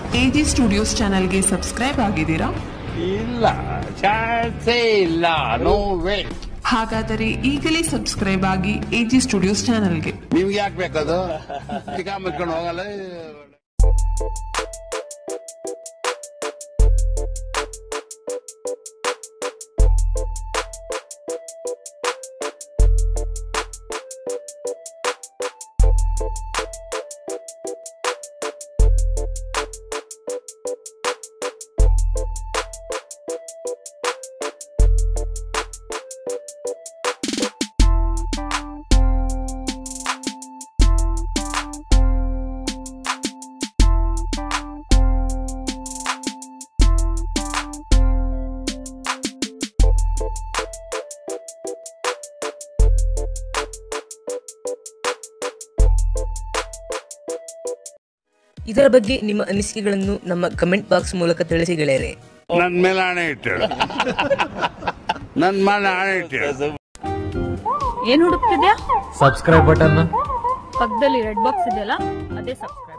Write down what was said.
AG studios ಚಾನೆಲ್ಗೆ subscribe ಆಗಿದ್ದೀರಾ ಇಲ್ಲ ಚಾನ್ಸೇ ಇಲ್ಲ ನೋ ವೇ ಹಾಗಾದರೆ ಈಗಲೇ ಸಬ್ಸ್ಕ್ರೈಬ್ ಆಗಿ ಎಜಿ ಸ್ಟುಡಿಯೋಸ್ ಚಾನೆಲ್ಗೆ ನಿಮ್ಗೆ ಯಾಕೆ ಬೇಕದು ಚಿಕ್ಕ ಮುಚ್ಕೊಂಡು ಹೋಗಲ್ಲ ಇದರ ಬಗ್ಗೆ ನಿಮ್ಮ ಅನಿಸಿಕೆಗಳನ್ನು ನಮ್ಮ ಕಮೆಂಟ್ ಬಾಕ್ಸ್ ಮೂಲಕ ತಿಳಿಸಿ ಗೆಳೆಯರೆ ನನ್ ಮೇಲೆ ಹಣೆ ಇಟ್ಟಳು ನನ್ ಮೇಲೆ ಹಣೆ ಇಟ್ಟಳು ಏನ್ ಹುಡುಕ್ತಿದ್ಯಾ ಸಬ್ಸ್ಕ್ರೈಬ್ ಬಟನ್ ಪಕ್ಕದಲ್ಲಿ ರೆಡ್ ಬಾಕ್ಸ್ ಇದೆಯಲ್ಲ ಅದೇ ಸಬ್ಸ್ಕ್ರೈಬ್